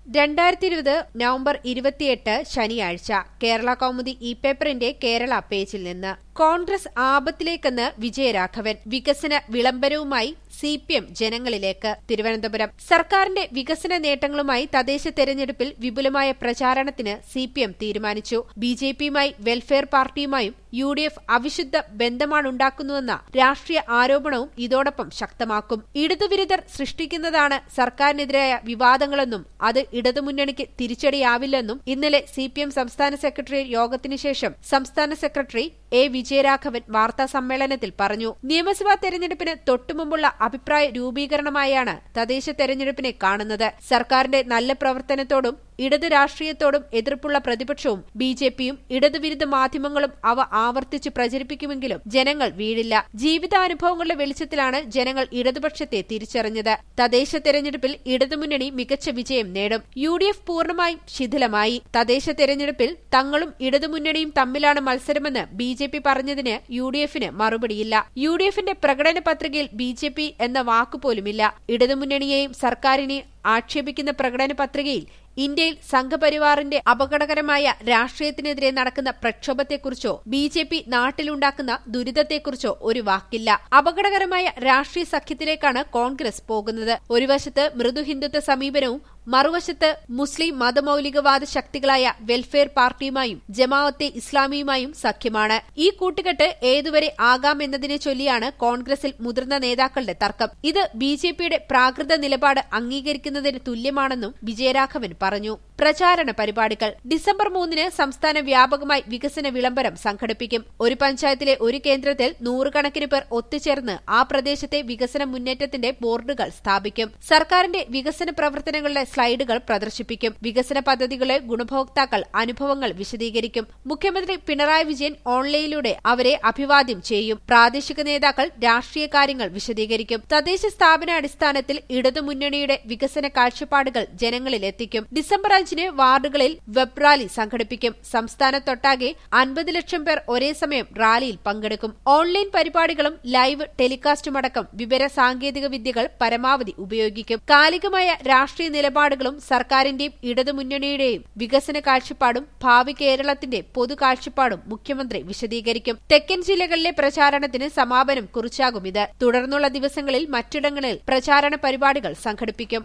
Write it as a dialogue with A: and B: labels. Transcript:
A: രണ്ടായിരത്തി ഇരുപത് നവംബർ ഇരുപത്തിയെട്ട് ശനിയാഴ്ച കേരള കൗമുദി ഇ പേപ്പറിന്റെ കേരള പേജിൽ നിന്ന് കോൺഗ്രസ് ആപത്തിലേക്കെന്ന് വിജയരാഘവൻ വികസന വിളംബരവുമായി സി പി എം ജനങ്ങളിലേക്ക് തിരുവനന്തപുരം സർക്കാരിന്റെ വികസന നേട്ടങ്ങളുമായി തദ്ദേശ തെരഞ്ഞെടുപ്പിൽ വിപുലമായ പ്രചാരണത്തിന് സി പി എം തീരുമാനിച്ചു ബി ജെ പിയുമായി വെൽഫെയർ പാർട്ടിയുമായും യു ഡി എഫ് അവിശുദ്ധ ബന്ധമാണുണ്ടാക്കുന്നുവെന്ന രാഷ്ട്രീയ ആരോപണവും ഇതോടൊപ്പം ശക്തമാക്കും ഇടതുവിരുദ്ധർ സൃഷ്ടിക്കുന്നതാണ് സർക്കാരിനെതിരായ വിവാദങ്ങളെന്നും അത് ഇടതുമുന്നണിക്ക് തിരിച്ചടിയാവില്ലെന്നും ഇന്നലെ സി പി എം സംസ്ഥാന സെക്രട്ടറി യോഗത്തിനു ശേഷം സംസ്ഥാന സെക്രട്ടറി എ വിജയരാഘവൻ വാർത്താ സമ്മേളനത്തിൽ പറഞ്ഞു നിയമസഭാ തെരഞ്ഞെടുപ്പിന് തൊട്ടുമുമ്പുള്ള അഭിപ്രായ രൂപീകരണമായാണ് തദ്ദേശ തെരഞ്ഞെടുപ്പിനെ കാണുന്നത് സർക്കാരിന്റെ നല്ല പ്രവർത്തനത്തോടും ഇടത് രാഷ്ട്രീയത്തോടും എതിർപ്പുള്ള പ്രതിപക്ഷവും ബി ജെ പിയും ഇടതുവിരുദ്ധ മാധ്യമങ്ങളും അവ ആവർത്തിച്ച് പ്രചരിപ്പിക്കുമെങ്കിലും ജനങ്ങൾ വീഴില്ല ജീവിതാനുഭവങ്ങളുടെ വെളിച്ചത്തിലാണ് ജനങ്ങൾ ഇടതുപക്ഷത്തെ തിരിച്ചറിഞ്ഞത് തദ്ദേശ തെരഞ്ഞെടുപ്പിൽ ഇടതുമുന്നണി മികച്ച വിജയം നേടും യു ഡി എഫ് പൂർണ്ണമായും ശിഥിലമായി തദ്ദേശ തെരഞ്ഞെടുപ്പിൽ തങ്ങളും ഇടതുമുന്നണിയും തമ്മിലാണ് മത്സരമെന്ന് ബി ജെ പി പറഞ്ഞതിന് യു ഡി എഫിന് മറുപടിയില്ല യു ഡി എഫിന്റെ പ്രകടന പത്രികയിൽ ബി ജെ പി എന്ന വാക്കുപോലുമില്ല ഇടതുമുന്നണിയെയും സർക്കാരിനെയും ആക്ഷേപിക്കുന്ന പ്രകടന പത്രികയിൽ ഇന്ത്യയിൽ സംഘപരിവാറിന്റെ അപകടകരമായ രാഷ്ട്രീയത്തിനെതിരെ നടക്കുന്ന പ്രക്ഷോഭത്തെക്കുറിച്ചോ ബി ജെ പി നാട്ടിലുണ്ടാക്കുന്ന ദുരിതത്തെക്കുറിച്ചോ ഒരു വാക്കില്ല അപകടകരമായ രാഷ്ട്രീയ സഖ്യത്തിലേക്കാണ് കോൺഗ്രസ് പോകുന്നത് ഒരു വശത്ത് മൃദു ഹിന്ദുത്വ സമീപനവും മറുവശത്ത് മുസ്ലിം മതമൌലികവാദ ശക്തികളായ വെൽഫെയർ പാർട്ടിയുമായും ജമാഅത്തെ ഇസ്ലാമിയുമായും സഖ്യമാണ് ഈ കൂട്ടുകെട്ട് ഏതുവരെ ആകാമെന്നതിനെ ചൊല്ലിയാണ് കോൺഗ്രസിൽ മുതിർന്ന നേതാക്കളുടെ തർക്കം ഇത് ബി ജെ പിയുടെ പ്രാകൃത നിലപാട് അംഗീകരിക്കുന്നതിന് തുല്യമാണെന്നും വിജയരാഘവൻ പറഞ്ഞു പ്രചാരണ പരിപാടികൾ ഡിസംബർ മൂന്നിന് സംസ്ഥാന വ്യാപകമായി വികസന വിളംബരം സംഘടിപ്പിക്കും ഒരു പഞ്ചായത്തിലെ ഒരു കേന്ദ്രത്തിൽ നൂറുകണക്കിന് പേർ ഒത്തുചേർന്ന് ആ പ്രദേശത്തെ വികസന മുന്നേറ്റത്തിന്റെ ബോർഡുകൾ സ്ഥാപിക്കും സർക്കാരിന്റെ വികസന പ്രവർത്തനങ്ങളുടെ സ്ലൈഡുകൾ പ്രദർശിപ്പിക്കും വികസന പദ്ധതികളെ ഗുണഭോക്താക്കൾ അനുഭവങ്ങൾ വിശദീകരിക്കും മുഖ്യമന്ത്രി പിണറായി വിജയൻ ഓൺലൈനിലൂടെ അവരെ അഭിവാദ്യം ചെയ്യും പ്രാദേശിക നേതാക്കൾ രാഷ്ട്രീയ കാര്യങ്ങൾ വിശദീകരിക്കും തദ്ദേശ സ്ഥാപനാടിസ്ഥാനത്തിൽ ഇടതുമുന്നണിയുടെ വികസന കാഴ്ചപ്പാടുകൾ ജനങ്ങളിലെത്തിക്കും ഡിസംബർ അഞ്ചിന് വാർഡുകളിൽ വെബ് റാലി സംഘടിപ്പിക്കും സംസ്ഥാനത്തൊട്ടാകെ അൻപത് ലക്ഷം പേർ ഒരേ സമയം റാലിയിൽ പങ്കെടുക്കും ഓൺലൈൻ പരിപാടികളും ലൈവ് ടെലികാസ്റ്റുമടക്കം വിവര സാങ്കേതിക വിദ്യകൾ പരമാവധി ഉപയോഗിക്കും കാലികമായ രാഷ്ട്രീയ നിലപാടുകളും സർക്കാരിന്റെയും ഇടതുമുന്നണിയുടെയും വികസന കാഴ്ചപ്പാടും ഭാവി കേരളത്തിന്റെ പൊതു കാഴ്ചപ്പാടും മുഖ്യമന്ത്രി വിശദീകരിക്കും തെക്കൻ ജില്ലകളിലെ പ്രചാരണത്തിന് സമാപനം കുറിച്ചാകും ഇത് തുടർന്നുള്ള ദിവസങ്ങളിൽ മറ്റിടങ്ങളിൽ പ്രചാരണ പരിപാടികൾ സംഘടിപ്പിക്കും